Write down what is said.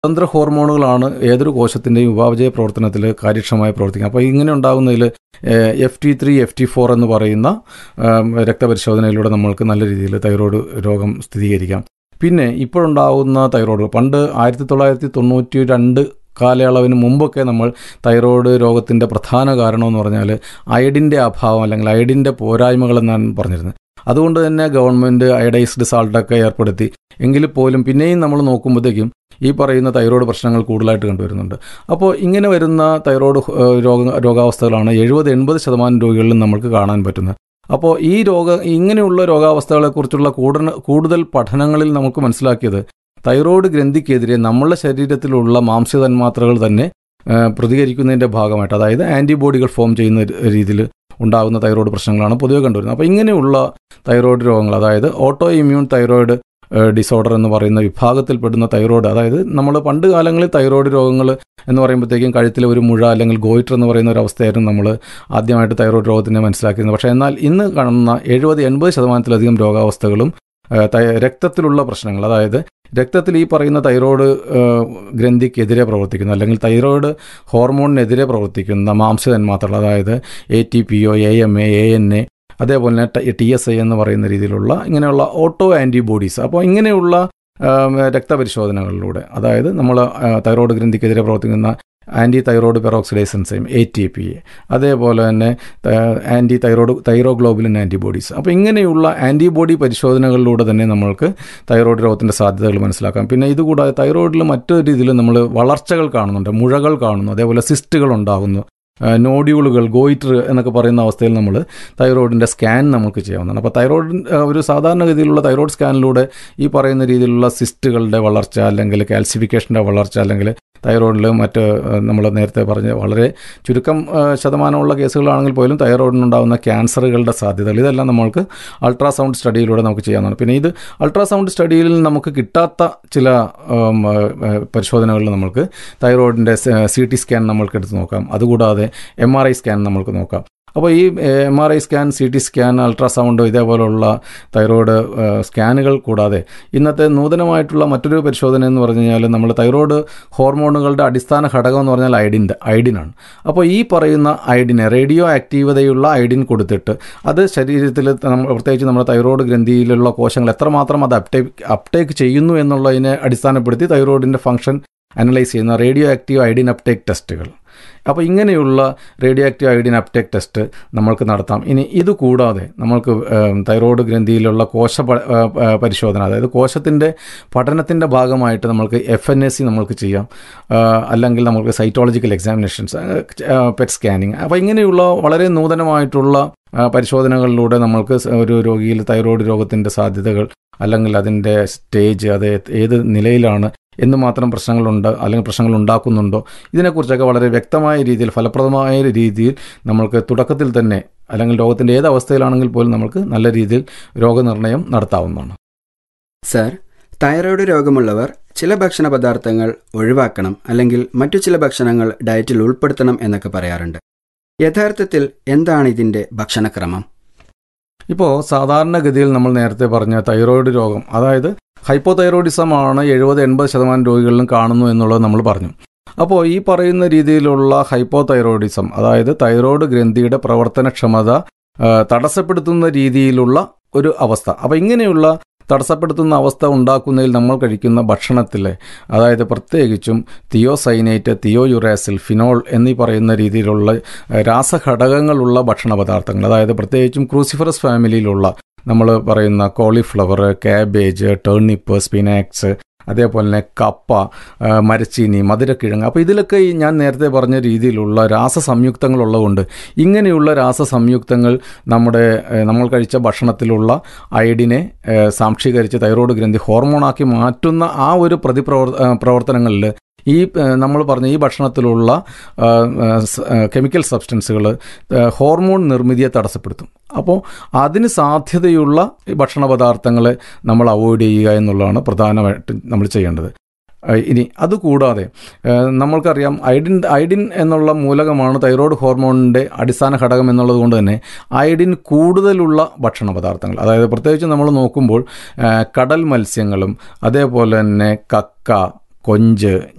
സ്വതന്ത്ര ഹോർമോണുകളാണ് ഏതൊരു കോശത്തിൻ്റെയും ഉപാപചയ പ്രവർത്തനത്തിൽ കാര്യക്ഷമമായി പ്രവർത്തിക്കുക അപ്പോൾ ഇങ്ങനെ ഉണ്ടാകുന്നതിൽ F T three F T four എന്ന് പറയുന്ന ഏം, രക്തപരിശോധനയിലൂടെ നമ്മൾക്ക് നല്ല രീതിയിൽ തൈറോയ്ഡ് രോഗം സ്ഥിരീകരിക്കാം പിന്നെ ഇപ്പോഴുണ്ടാകുന്ന തൈറോയ്ഡ് പണ്ട് ആയിരത്തി തൊള്ളായിരത്തി തൊണ്ണൂറ്റി രണ്ട് കാലയളവിന് മുമ്പൊക്കെ നമ്മൾ തൈറോയ്ഡ് രോഗത്തിൻ്റെ പ്രധാന കാരണം എന്ന് പറഞ്ഞാൽ അയഡിൻ്റെ അഭാവം അല്ലെങ്കിൽ അയഡിൻ്റെ പോരായ്മകളെന്നാണ് പറഞ്ഞിരുന്നത് അതുകൊണ്ട് തന്നെ ഗവൺമെൻറ് അയഡൈസ്ഡ് സാൾട്ടൊക്കെ ഏർപ്പെടുത്തി എങ്കിൽ പോലും പിന്നെയും നമ്മൾ നോക്കുമ്പോഴത്തേക്കും ഈ പറയുന്ന തൈറോയ്ഡ് പ്രശ്നങ്ങൾ കൂടുതലായിട്ട് കണ്ടുവരുന്നുണ്ട് അപ്പോൾ ഇങ്ങനെ വരുന്ന തൈറോയ്ഡ് ഏഹ്, രോഗ രോഗാവസ്ഥകളാണ് എഴുപത് എൺപത് ശതമാനം രോഗികളിലും നമുക്ക് കാണാൻ പറ്റുന്നത് അപ്പോൾ ഈ രോഗ ഇങ്ങനെയുള്ള രോഗാവസ്ഥകളെക്കുറിച്ചുള്ള കൂടുതൽ കൂടുതൽ പഠനങ്ങളിൽ നമുക്ക് മനസ്സിലാക്കിയത് തൈറോയ്ഡ് ഗ്രന്ഥിക്കെതിരെ നമ്മളുടെ ശരീരത്തിലുള്ള മാംസ്യ തന്മാത്രകൾ തന്നെ ഏഹ്, പ്രതികരിക്കുന്നതിൻ്റെ ഭാഗമായിട്ട് അതായത് ആൻറ്റിബോഡികൾ ഫോം ചെയ്യുന്ന രീതിയിൽ ഉണ്ടാകുന്ന തൈറോയ്ഡ് പ്രശ്നങ്ങളാണ് പൊതുവെ കണ്ടുവരുന്നത് അപ്പോൾ ഇങ്ങനെയുള്ള തൈറോയ്ഡ് രോഗങ്ങൾ അതായത് ഓട്ടോ ഇമ്മ്യൂൺ തൈറോയ്ഡ് ഡിസോർഡർ എന്ന് പറയുന്ന വിഭാഗത്തിൽപ്പെടുന്ന തൈറോയ്ഡ് അതായത് നമ്മൾ പണ്ട് കാലങ്ങളിൽ തൈറോയ്ഡ് രോഗങ്ങൾ എന്ന് പറയുമ്പോഴത്തേക്കും കഴുത്തിലെ ഒരു മുഴ അല്ലെങ്കിൽ ഗോയിറ്റർ എന്ന് പറയുന്ന ഒരു അവസ്ഥയായിരുന്നു നമ്മൾ ആദ്യമായിട്ട് തൈറോയ്ഡ് രോഗത്തിനെ മനസ്സിലാക്കുന്നത് പക്ഷേ എന്നാൽ ഇന്ന് കാണുന്ന എഴുപത് എൺപത് ശതമാനത്തിലധികം രോഗാവസ്ഥകളും ഏഹ്, തൈ- രക്തത്തിലുള്ള പ്രശ്നങ്ങൾ അതായത് രക്തത്തിൽ ഈ പറയുന്ന തൈറോയ്ഡ് ഏഹ്, ഗ്രന്ഥിക്കെതിരെ പ്രവർത്തിക്കുന്ന അല്ലെങ്കിൽ തൈറോയ്ഡ് ഹോർമോണിനെതിരെ പ്രവർത്തിക്കുന്ന മാംസ്യ തന്മാത്രകൾ അതായത് A T P O A M A A N A അതേപോലെ തന്നെ ടി എസ് ഐ എന്ന് പറയുന്ന രീതിയിലുള്ള ഇങ്ങനെയുള്ള ഓട്ടോ ആൻറ്റിബോഡീസ് അപ്പോൾ ഇങ്ങനെയുള്ള ആം, രക്തപരിശോധനകളിലൂടെ അതായത് നമ്മൾ തൈറോയ്ഡ് ഗ്രന്ഥിക്കെതിരെ പ്രവർത്തിക്കുന്ന anti thyroid peroxidase enzyme A T P A അതേപോലെ തന്നെ ആൻറ്റി തൈറോയ്ഡ് തൈറോഗ്ലോബുലിൻ ആൻറ്റിബോഡീസ് അപ്പോൾ ഇങ്ങനെയുള്ള ആൻറ്റിബോഡി പരിശോധനകളിലൂടെ തന്നെ നമ്മൾക്ക് തൈറോയ്ഡ് രോഗത്തിൻ്റെ സാധ്യതകൾ മനസ്സിലാക്കാം പിന്നെ ഇതുകൂടാതെ തൈറോയ്ഡിൽ മറ്റൊരു രീതിയിൽ നമ്മൾ വളർച്ചകൾ കാണുന്നുണ്ട് മുഴകൾ കാണുന്നു അതേപോലെ സിസ്റ്റുകൾ ഉണ്ടാകുന്നു ആ, നോഡ്യൂളുകൾ ഗോയിറ്റർ എന്നൊക്കെ പറയുന്ന അവസ്ഥയിൽ നമ്മൾ തൈറോയിഡിൻ്റെ സ്കാൻ നമുക്ക് ചെയ്യാവുന്നതാണ് അപ്പോൾ തൈറോയിഡ് ഒരു സാധാരണഗതിയിലുള്ള തൈറോയ്ഡ് സ്കാനിലൂടെ ഈ പറയുന്ന രീതിയിലുള്ള സിസ്റ്റുകളുടെ വളർച്ച അല്ലെങ്കിൽ കാൽസിഫിക്കേഷൻ്റെ വളർച്ച അല്ലെങ്കിൽ തൈറോയിഡിൽ മറ്റ് നമ്മൾ നേരത്തെ പറഞ്ഞ വളരെ ചുരുക്കം ആ, ശതമാനമുള്ള കേസുകളാണെങ്കിൽ പോലും തൈറോയിഡിനുണ്ടാകുന്ന ക്യാൻസറുകളുടെ സാധ്യതകൾ ഇതെല്ലാം നമ്മൾക്ക് അൾട്രാസൗണ്ട് സ്റ്റഡിയിലൂടെ നമുക്ക് ചെയ്യാവുന്നതാണ് പിന്നെ ഇത് അൾട്രാസൗണ്ട് സ്റ്റഡിയിൽ നമുക്ക് കിട്ടാത്ത ചില ഉം, ആ, പരിശോധനകളിൽ നമ്മൾക്ക് തൈറോയിഡിൻ്റെ സി ടി സ്കാൻ നമ്മൾക്ക് എടുത്ത് നോക്കാം അതുകൂടാതെ എം ആർ ഐ സ്കാൻ നമ്മൾക്ക് നോക്കാം അപ്പോൾ ഈ M R I scan C T scan ultrasound ഇതേപോലുള്ള തൈറോയ്ഡ് ഏഹ്, സ്കാനുകൾ കൂടാതെ ഇന്നത്തെ നൂതനമായിട്ടുള്ള മറ്റൊരു പരിശോധന എന്ന് പറഞ്ഞു കഴിഞ്ഞാൽ നമ്മൾ തൈറോയ്ഡ് ഹോർമോണുകളുടെ അടിസ്ഥാന ഘടകം എന്ന് പറഞ്ഞാൽ ഐഡിൻ്റെ ഐഡിനാണ് അപ്പോൾ ഈ പറയുന്ന ഐഡിനെ റേഡിയോ ആക്റ്റീവതയുള്ള ഐഡിൻ കൊടുത്തിട്ട് അത് ശരീരത്തിൽ നമ്മൾ പ്രത്യേകിച്ച് നമ്മുടെ തൈറോയ്ഡ് ഗ്രന്ഥിയിലുള്ള കോശങ്ങൾ എത്രമാത്രം അത് അപ്ടേക്ക് അപ്ടേക്ക് ചെയ്യുന്നു എന്നുള്ളതിനെ അടിസ്ഥാനപ്പെടുത്തി തൈറോയിഡിൻ്റെ ഫംഗ്ഷൻ അനലൈസ് ചെയ്യുന്ന റേഡിയോ ആക്റ്റീവ് ഐഡിൻ അപ്ടേക്ക് ടെസ്റ്റുകൾ അപ്പോൾ ഇങ്ങനെയുള്ള radio active iodine uptake test നമ്മൾക്ക് നടത്താം ഇനി ഇത് കൂടാതെ നമ്മൾക്ക് ഏം, തൈറോയ്ഡ് ഗ്രന്ഥിയിലുള്ള കോശ പ- ഏ, ഏ, പരിശോധന അതായത് കോശത്തിൻ്റെ പഠനത്തിൻ്റെ ഭാഗമായിട്ട് നമ്മൾക്ക് എഫ് എൻ എസ് സി നമ്മൾക്ക് ചെയ്യാം ആ, അല്ലെങ്കിൽ നമുക്ക് സൈറ്റോളജിക്കൽ എക്സാമിനേഷൻസ് പെറ്റ് സ്കാനിങ് അപ്പോൾ ഇങ്ങനെയുള്ള വളരെ നൂതനമായിട്ടുള്ള ആ, പരിശോധനകളിലൂടെ നമ്മൾക്ക് സ- ഒരു രോഗിയിൽ തൈറോയ്ഡ് രോഗത്തിൻ്റെ സാധ്യതകൾ അല്ലെങ്കിൽ അതിൻ്റെ സ്റ്റേജ് അത് ഏത് നിലയിലാണ് എന്ന് മാത്രം പ്രശ്നങ്ങളുണ്ട് അല്ലെങ്കിൽ പ്രശ്നങ്ങൾ ഉണ്ടാക്കുന്നുണ്ടോ ഇതിനെക്കുറിച്ചൊക്കെ വളരെ വ്യക്തമായ രീതിയിൽ ഫലപ്രദമായ രീതിയിൽ നമ്മൾക്ക് തുടക്കത്തിൽ തന്നെ അല്ലെങ്കിൽ രോഗത്തിൻ്റെ ഏത് അവസ്ഥയിലാണെങ്കിൽ പോലും നമുക്ക് നല്ല രീതിയിൽ രോഗനിർണയം നടത്താവുന്നതാണ് സർ തൈറോയ്ഡ് രോഗമുള്ളവർ ചില ഭക്ഷണ പദാർത്ഥങ്ങൾ ഒഴിവാക്കണം അല്ലെങ്കിൽ മറ്റു ചില ഭക്ഷണങ്ങൾ ഡയറ്റിൽ ഉൾപ്പെടുത്തണം എന്നൊക്കെ പറയാറുണ്ട് യഥാർത്ഥത്തിൽ എന്താണ് ഇതിൻ്റെ ഭക്ഷണക്രമം ഇപ്പോൾ സാധാരണഗതിയിൽ നമ്മൾ നേരത്തെ പറഞ്ഞ തൈറോയ്ഡ് രോഗം അതായത് ഹൈപ്പോ തൈറോയിഡിസം ആണ് എഴുപത് എൺപത് ശതമാനം രോഗികളിലും കാണുന്നു എന്നുള്ളത് നമ്മൾ പറഞ്ഞു അപ്പോൾ ഈ പറയുന്ന രീതിയിലുള്ള ഹൈപ്പോ തൈറോയിഡിസം അതായത് തൈറോയ്ഡ് ഗ്രന്ഥിയുടെ പ്രവർത്തനക്ഷമത ആ, തടസ്സപ്പെടുത്തുന്ന രീതിയിലുള്ള ഒരു അവസ്ഥ അപ്പോൾ ഇങ്ങനെയുള്ള തടസ്സപ്പെടുത്തുന്ന അവസ്ഥ ഉണ്ടാക്കുന്നതിൽ നമ്മൾ കഴിക്കുന്ന ഭക്ഷണത്തിലെ അതായത് പ്രത്യേകിച്ചും തിയോസൈനേറ്റ് തിയോയുറാസിൽ ഫിനോൾ എന്നീ പറയുന്ന രീതിയിലുള്ള ഏഹ്, രാസഘടകങ്ങളുള്ള ഭക്ഷണ പദാർത്ഥങ്ങൾ അതായത് പ്രത്യേകിച്ചും ക്രൂസിഫറസ് ഫാമിലിയിലുള്ള നമ്മൾ പറയുന്ന കോളിഫ്ലവർ കാബേജ് ടേർണിപ്പ് സ്പിനാക്സ് അതേപോലെ തന്നെ കപ്പ ആ, മരച്ചീനി മധുരക്കിഴങ്ങ് അപ്പോൾ ഇതിലൊക്കെ ഈ ഞാൻ നേരത്തെ പറഞ്ഞ രീതിയിലുള്ള രാസസംയുക്തങ്ങളുള്ളതുകൊണ്ട് ഇങ്ങനെയുള്ള രാസസംയുക്തങ്ങൾ നമ്മുടെ ഏഹ്, നമ്മൾ കഴിച്ച ഭക്ഷണത്തിലുള്ള അയഡിനെ ഏഹ്, സാംശീകരിച്ച് തൈറോയ്ഡ് ഗ്രന്ഥി ഹോർമോണാക്കി മാറ്റുന്ന ആ ഒരു പ്രതിപ്രവർ ഏഹ്, പ്രവർത്തനങ്ങളിൽ ഈ ഏഹ്, നമ്മൾ പറഞ്ഞ ഈ ഭക്ഷണത്തിലുള്ള ആ, ആ, സ- ആ, കെമിക്കൽ സബ്സ്റ്റൻസുകൾ ഹോർമോൺ നിർമ്മിതിയെ തടസ്സപ്പെടുത്തും അപ്പോൾ അതിന് സാധ്യതയുള്ള ഈ ഭക്ഷണ പദാർത്ഥങ്ങളെ നമ്മൾ അവോയ്ഡ് ചെയ്യുക എന്നുള്ളതാണ് പ്രധാനമായിട്ടും നമ്മൾ ചെയ്യേണ്ടത് ആ, ഇനി അതുകൂടാതെ ഏഹ്, നമ്മൾക്കറിയാം ഐഡിൻ ഐഡിൻ എന്നുള്ള മൂലകമാണ് തൈറോയ്ഡ് ഹോർമോണിൻ്റെ അടിസ്ഥാന ഘടകം എന്നുള്ളത് കൊണ്ട് തന്നെ ഐഡിൻ കൂടുതലുള്ള ഭക്ഷണ പദാർത്ഥങ്ങൾ അതായത് പ്രത്യേകിച്ച് നമ്മൾ നോക്കുമ്പോൾ ഏഹ്, കടൽ മത്സ്യങ്ങളും അതേപോലെ തന്നെ കക്ക കൊഞ്ച്